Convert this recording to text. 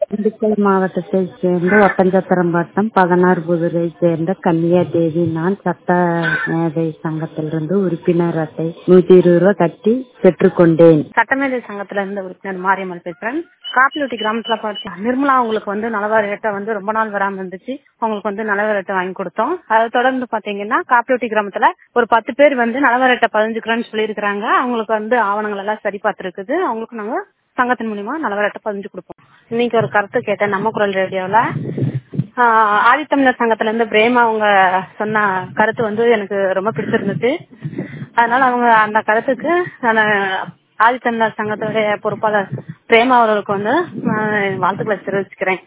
திண்டுக்கல் மாவட்டத்தைச் சேர்ந்த ஒட்டஞ்சத்திரம் வட்டம் பதினாறுபுதூரை சேர்ந்த கன்னியா தேவி நான் சட்ட மேதை சங்கத்திலிருந்து உறுப்பினர் அட்டை நூத்தி இருபது ரூபாய் கட்டி பெற்றுக்கொண்டேன் சட்டமேதை சங்கத்துல இருந்து உறுப்பினர் மாரியம்மல் பேசுறேன் காப்பிலொட்டி கிராமத்துல பார்த்து நிர்மலா அவங்களுக்கு வந்து நலவாரி அட்டை வந்து ரொம்ப நாள் வராம இருந்துச்சு அவங்களுக்கு வந்து நலவாரி அட்டை வாங்கி கொடுத்தோம் அதை தொடர்ந்து பாத்தீங்கன்னா காப்பிலொட்டி கிராமத்துல ஒரு பத்து பேர் வந்து நலவாரி அட்டை பதிஞ்சுக்கிறேன்னு சொல்லியிருக்கிறாங்க அவங்களுக்கு வந்து ஆவணங்கள் எல்லாம் சரி பார்த்துருக்குது அவங்களுக்கு நாங்க சங்கத்தின் மூலியமா நலவாரி அட்டை பதிஞ்சு கொடுப்போம் இன்னைக்கு ஒரு கருத்து கேட்டேன் நம்ம குரல் ரேடியோல ஆஹ் ஆதித்தமிழர் சங்கத்துல இருந்து பிரேமா அவங்க சொன்ன கருத்து வந்து எனக்கு ரொம்ப பிடிச்சிருந்துச்சு அதனால அவங்க அந்த கருத்துக்கு நான் ஆதித்தமிழர் சங்கத்துடைய பொறுப்பாளர் பிரேமா அவர்களுக்கு வந்து நான் வாழ்த்துக்களை தெரிவிச்சுக்கிறேன்